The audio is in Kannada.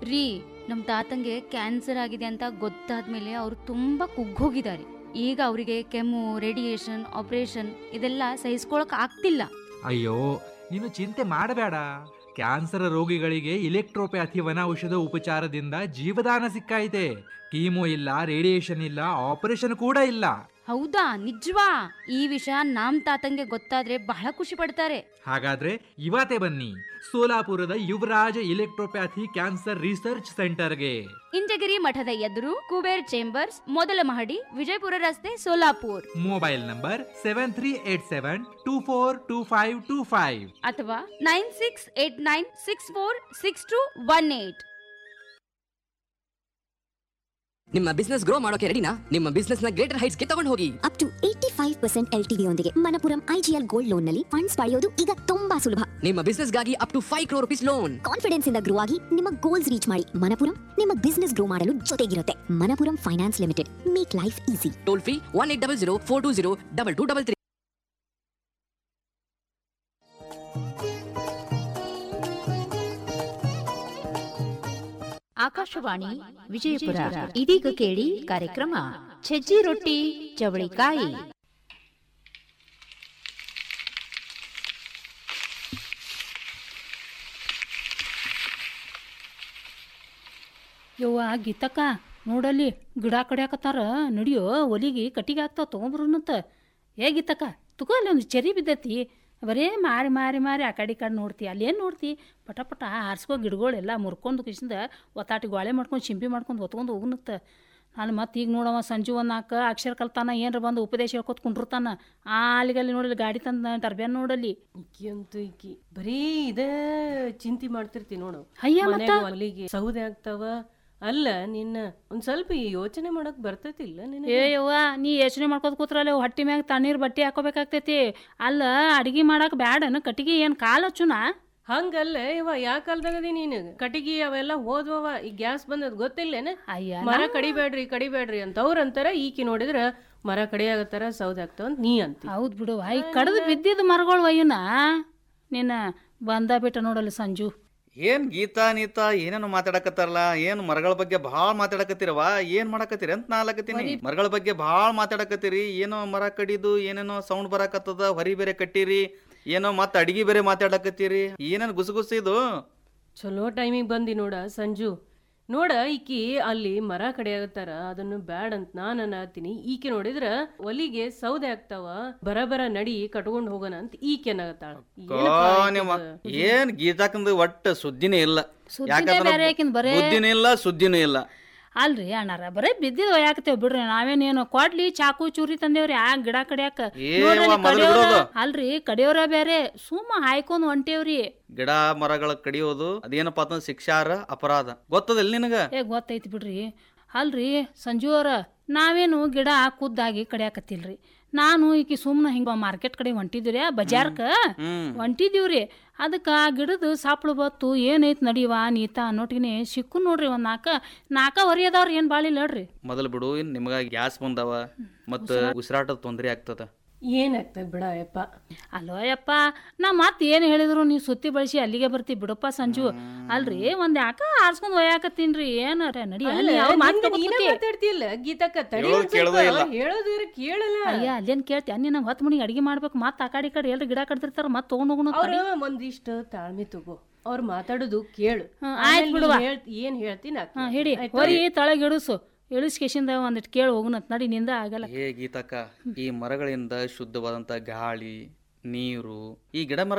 ರೀ ನಮ್ ತಾತಂಗೆ ಕ್ಯಾನ್ಸರ್ ಆಗಿದೆ ಅಂತ ಗೊತ್ತಾದ್ಮೇಲೆ ಅವರು ತುಂಬಾ ಕುಗ್ಗೋಗಿದ್ದಾರೆ ಈಗ ಅವರಿಗೆ ಕೆಮ್ಮು ರೇಡಿಯೇಷನ್ ಆಪರೇಷನ್ ಇದೆಲ್ಲ ಸಹಿಸ್ಕೊಳಕ್ ಆಗ್ತಿಲ್ಲ ಅಯ್ಯೋ ನೀನು ಚಿಂತೆ ಮಾಡಬೇಡ ಕ್ಯಾನ್ಸರ್ ರೋಗಿಗಳಿಗೆ ಇಲೆಕ್ಟ್ರೋಪ್ಯಾಥಿ ವನ ಔಷಧ ಉಪಚಾರದಿಂದ ಜೀವದಾನ ಸಿಕ್ಕಾಯಿತೆ ಕೀಮೋ ಇಲ್ಲ ರೇಡಿಯೇಷನ್ ಇಲ್ಲ ಆಪರೇಷನ್ ಕೂಡ ಇಲ್ಲ ಹೌದಾ ನಿಜವಾ ಈ ವಿಷಯ ನಮ್ ತಾತಂಗೆ ಗೊತ್ತಾದ್ರೆ ಬಹಳ ಖುಷಿ ಪಡ್ತಾರೆ ಹಾಗಾದ್ರೆ ಇವತ್ತೇ ಬನ್ನಿ ಸೋಲಾಪುರದ ಯುವರಾಜ ಇಲೆಕ್ಟ್ರೋಪ್ಯಾಥಿ ಕ್ಯಾನ್ಸರ್ ರಿಸರ್ಚ್ ಸೆಂಟರ್ಗೆ ಇಂಚಗಿರಿ ಮಠದ ಎದುರು ಕುಬೇರ್ ಚೇಂಬರ್ಸ್ ಮೊದಲ ಮಹಡಿ ವಿಜಯಪುರ ರಸ್ತೆ Solapur mobile number seven three eight seven two four two five two five ಅಥವಾ nine six eight nine six four six two one eight ನಿಮ್ಮ ಬಿಸ್ನೆಸ್ ಗ್ರೋ ಮಾಡೋಕೆ ರೆಡಿನಾ ನಿಮ್ಮ ಬಿಸ್ನೆಸ್ ನ ಗ್ರೇಟರ್ ಹೈಟ್ಸ್ ಗೆ ತಗೊಂಡು ಹೋಗಿ up to eighty five percent L T ಯೊಂದಿಗೆ ಮನಪುರಂ ಐಜಿಎಲ್ ಗೋಲ್ಡ್ ಲೋನ್ ನಲ್ಲಿ ಫಂಡ್ಸ್ ಪಡೆಯೋದು ಈಗ ತುಂಬಾ ಸುಲಭ ನಿಮ್ಮ ಬಿಸ್ನೆಸ್ ಗಾಗಿ up to five crore rupees loan confidence ಇಂದ ಗ್ರೋ ಆಗಿ ನಿಮ್ಮ ಗೋಲ್ಸ್ ರೀಚ್ ಮಾಡಿ ಮನಪುರಂ ನಿಮ್ಮ ಬಿಸ್ನೆಸ್ ಗ್ರೋ ಮಾಡಲು ಜೊತೆಗಿರುತ್ತೆ Manappuram finance limited make life easy toll free one eight double zero four two zero double two double three Akashvani Vijayapura ಇದೀಗ ಕೇಳಿ ಕಾರ್ಯಕ್ರಮ ಸಜ್ಜಿ ರೊಟ್ಟಿ ಚವಳಿಕಾಯಿ ಯವ್ವ ಗೀತಕ್ಕ ನೋಡಲ್ಲಿ ಗಿಡ ಕಡಿಯಾಕತ್ತಾರ ನಡಿಯೋ ಒಲಿಗೆ ಕಟ್ಟಿಗೆ ಆಗ್ತಾವ ತೊಗೊಂಬರೋನಂತ ಏ ಗೀತಕ್ಕ ತುಕೋ ಅಲ್ಲಿ ಒಂದು ಚೆರಿ ಬಿದ್ದೈತಿ ಬರೇ ಮಾರಿ ಮಾರಿ ಮಾರಿ ಆ ಕಡೆ ಈ ಕಡೆ ನೋಡ್ತಿ ಅಲ್ಲೇನು ನೋಡ್ತಿ ಪಟ ಪಟ ಆರಿಸ್ಕೋ ಗಿಡಗಳೆಲ್ಲ ಮುರ್ಕೊಂಡು ಕಿಸಿಂದ ಒತ್ತಾಟಿ ಗಾಳೆ ಮಾಡ್ಕೊಂಡು ಚಿಂಪಿ ಮಾಡ್ಕೊಂಡು ಹೊತ್ಕೊಂಡು ಹೋಗ್ನತ್ತ ನಾನು ಮತ್ತೆ ಈಗ ನೋಡವ ಸಂಜೆ ಒಂದು ನಾಲ್ಕು ಅಕ್ಷರ ಕಲ್ತಾನ ಏನ್ರ ಬಂದು ಉಪದೇಶ ಹೇಳ್ಕೊತ ಕುಂಡಿರ್ತಾನ ಆ ಅಲ್ಲಿಗಲ್ಲಿ ನೋಡಲಿ ಗಾಡಿ ತಂದ ಟರ್ಬ್ಯಾನ್ ನೋಡಲ್ಲಿ ಇಕ್ಕಿ ಅಂತೂ ಇಕ್ಕಿ ಬರೀ ಇದ ಚಿಂತೆ ಮಾಡ್ತಿರ್ತಿ ನೋಡು ಅಯ್ಯ ಮತ್ತ? ಮನ್ಯಾಗ ಅಲ್ಲಿಗೆ ಸೌದೆ ಆಗ್ತಾವ ಅಲ್ಲ ನಿನ್ನ ಒಂದ್ ಸ್ವಲ್ಪ ಯೋಚನೆ ಮಾಡಕ್ ಬರ್ತೈತಿಲ್ಲ ಏ ನಿನಗೆ ಯವ್ವ ನೀ ಯೋಚನೆ ಮಾಡ್ಕೋತ ಕೂತ್ರಲ್ಲ ಹೊಟ್ಟಿ ಮ್ಯಾಗ ತಣ್ಣೀರ್ ಬಟ್ಟೆ ಹಾಕೋಬೇಕಾಗ್ತೈತಿ ಅಲ್ಲ ಅಡಿಗೆ ಮಾಡಕ್ ಬ್ಯಾಡನ ಕಟ್ಟಿಗೆ ಏನ್ ಕಾಲ್ ಹಚ್ಚುನಾ ಹಂಗಲ್ಲ ಇವ ಯಾವ ಕಾಲದಾಗದಿ ನೀನು ಕಟಿಗಿ ಅವೆಲ್ಲ ಹೋದ್ವವ ಈ ಗ್ಯಾಸ್ ಬಂದದ್ ಗೊತ್ತಿಲ್ಲೇನ ಅಯ್ಯ ಮರ ಕಡಿಬೇಡ್ರಿ ಕಡಿಬೇಡ್ರಿ ಅಂತ ಅವ್ರ ಅಂತಾರ ಈಕಿ ನೋಡಿದ್ರ ಮರ ಕಡಿಯಾಗತ್ತಾರ ಸೌದೆ ಆಗ್ತಾವ ಅಂತ ನೀ ಅಂತಿ ಹೌದ್ ಬಿಡು ಐ ಕಡದು ಬಿದ್ದಿದ್ ಮರಗಳು ಅಯ್ಯನ ನಿನ್ನ ಬಂದ ಬಿಟ್ಟ ನೋಡಲ್ಲ ಸಂಜು ಏನ್ ಗೀತಾ ನೀತಾ ಏನೇನೋ ಮಾತಾಡಕತ್ತಾರಲ್ಲ ಏನ್ ಮರಗಳ ಬಗ್ಗೆ ಭಾಳ ಮಾತಾಡಕತ್ತೀರವ ಏನ್ ಮಾಡಕತ್ತೀರಿ ಅಂತ ನಾ ಅಲ್ಲಕತ್ತೀನಿ ಮರಗಳ ಬಗ್ಗೆ ಭಾಳ ಮಾತಾಡಕತ್ತೀರಿ ಏನೋ ಮರ ಕಡಿದು ಏನೇನೋ ಸೌಂಡ್ ಬರಾಕತ್ತದ ಹೊರಿ ಬೇರೆ ಕಟ್ಟಿರಿ ಏನೋ ಮತ್ತ ಅಡಿಗೆ ಬೇರೆ ಮಾತಾಡಕತ್ತೀರಿ ಏನೇನ್ ಗುಸುಗುಸು ಇದು ಚಲೋ ಟೈಮಿಗೆ ಬಂದಿ ನೋಡ ಸಂಜು ನೋಡ ಈಕಿ ಅಲ್ಲಿ ಮರ ಕಡಿಯಾಗತ್ತಾರ ಅದನ್ನು ಬ್ಯಾಡ್ ಅಂತ ನಾನ್ ಅನ್ನತೀನಿ ಈಕೆ ನೋಡಿದ್ರ ಒಲಿಗೆ ಸೌದೆ ಆಗ್ತಾವ ಬರಬರ ನಡಿ ಕಟ್ಕೊಂಡ್ ಹೋಗೋಣ ಅಂತ ಈಕೆ ಅನ್ನಗತ್ತಾಳ ಕೋ ನಿಮ್ಮ ಏನ್ ಗೀತಾಕಂದು ಒಟ್ಟ ಸುದ್ದಿನೇ ಇಲ್ಲ ಸುದ್ದಿನೇ ಯಾಕಂದ್ರ ಬ್ಯಾರೆ ಆಕಿಂದ್ ಬರೇ ಬುದ್ಧಿನೂ ಇಲ್ಲ ಸುದ್ದಿನೂ ಇಲ್ಲ ಅಲ್ರಿ ಅಣ್ಣಾರ ಬರೇ ಬಿದ್ದಿದ್ ಒಯ್ಯಾಕತ್ತೇವ್ ಬಿಡ್ರಿ ನಾವೇನೇನು ಕೊಡ್ಲಿ ಚಾಕು ಚೂರಿ ತಂದೇವ್ರಿ ಆ ಗಿಡ ಕಡಿಯಾಕ ಏ ನೋಡ್ರಿ ಅವ್ವ, ಅಲ್ಲಿ ಮೊದಲು ಕಡಿಯೋರ- ಬಿಡೋದು. ಅಲ್ರಿ ಕಡಿಯೋರ ಬೇರೆ ಸುಮ್ಮ ಹಾಯ್ಕೊಂಡ್ ಹೊಂಟೇವ್ರಿ ಗಿಡ ಮರಗಳ ಕಡಿಯೋದು ಅದೇನಪ್ಪ ಅಂತಂದ್ರೆ ಶಿಕ್ಷಾರ ಅಪರಾಧ ಗೊತ್ತದಿಲ್ಲ ನಿನಗ ಏ ಗೊತ್ತೈತಿ ಬಿಡ್ರಿ ಅಲ್ರಿ ಸಂಜು ಅವ್ರ ನಾವೇನು ಗಿಡ ಖುದ್ದಾಗಿ ಕಡಿಯಾಕತ್ತಿಲ್ರಿ ನಾನು ಈಕಿ ಸುಮ್ಮನೆ ಹಿಂಗ ಮಾರ್ಕೆಟ್ ಕಡೆ ಹೊಂಟಿದ್ರಿ ಬಜಾರ್ಕ ಹ್ಮ್ ಹೊಂಟಿದೀವ್ರಿ ಅದಕ್ಕೆ ಆ ಗಿಡದ ಸಾಪ್ಳು ಬತ್ತು ಏನೈತ್ ನಡಿವ ನೀತಾ ಅನ್ನೋಟಿಗೆ ಸಿಕ್ಕು ನೋಡ್ರಿ ಒಂದ್ ನಾಲ್ಕ ನಾಲ್ಕ ಹೊರಿಯದವ್ರ ಏನ್ ಬಾಳಿಲ್ಲ ಹೇಳ್ರಿ ಮೊದಲು ಬಿಡು ಇನ್ ನಿಮಗ ಗ್ಯಾಸ್ ಬಂದಾವ ಮತ್ತ ಉಸಿರಾಟದ ತೊಂದರೆ ಆಗ್ತದ ಏನಾಗ್ತದ ಬಿಡ ಯಪ್ಪ ಅಲ್ವ ಯಪ್ಪ ನಾ ಮತ್ತೆ ಏನು ಹೇಳಿದ್ರು ನೀವು ಸುತ್ತಿ ಬಳಸಿ ಅಲ್ಲಿಗೆ ಬರ್ತಿ ಬಿಡಪ್ಪ ಸಂಜು ಅಲ್ರಿ ಒಂದ್ ಯಾಕ ಆರ್ಸ್ಕೊಂಡ್ ಒಯ್ಯಾಕತ್ತೀನ್ರಿ ಏನಾರ ನಡಿ ಅಲ್ಲ, ಅಲ್ಲಿ ಯಾವ ಮಾತ್ ನಿಂಗೆ ನೀನೇ ತಗೋತೀತಿ? ಮಾತಾಡ್ತಿಯಲ್ಲ ಗೀತಕ್ಕ ತಡಿ ಹೇಳೋದ್ ಒಂದ್ ಸ್ವಲ್ಪ. ಕೇಳೋದೇ ಇಲ್ಲ. ಹೇಳೋದಿರ ಕೇಳಲ್ಲ ಅಯ್ಯ ಅಲ್ಲೇನ್ ಕೇಳ್ತಿ ಅನ್ನಿ ನಂಗೆ ಹೊತ್ತು ಮಣಿಗೆ ಅಡಿಗೆ ಮಾಡ್ಬೇಕು ಮತ್ತೆ ಆ ಕಡೆ ಈ ಕಡೆ ಎಲ್ರು ಗಿಡ ಕಡ್ದಿರ್ತಾರ ಮತ್ತೆ ತೊಗೊಂಡ್ ಹೋಗೋಣ ಅವ್ರ ಒಂದಿಷ್ಟು ತಾಳ್ಮೆ ತಗೋ ಅವ್ರ ಮಾತಾಡೋದು ಕೇಳು ಹ್ಮ್, ಆಯ್ತ್ ಆಮೇಲ್ ಬಿಡುವ. ನೀ ಹೇಳ್- ಏನ್ ಹೇಳ್ತೀನಿ ಹಾ ಹಿಡಿ ಹೊರಿ ತಳಗ್ ಇಳಿಸು ಇಳಿಸ್ಕೇಶಿಂದ ಒಂದಿಟ್ಟು ಕೇಳಿ ಹೋಗುಣ ನಡಿ ನಿಂದ ಆಗಲ್ಲ ಏ ಗೀತಕ್ಕ ಈ ಮರಗಳಿಂದ ಶುದ್ಧವಾದಂತ ಗಾಳಿ ನೀರು ಈ ಗಿಡ ಮರ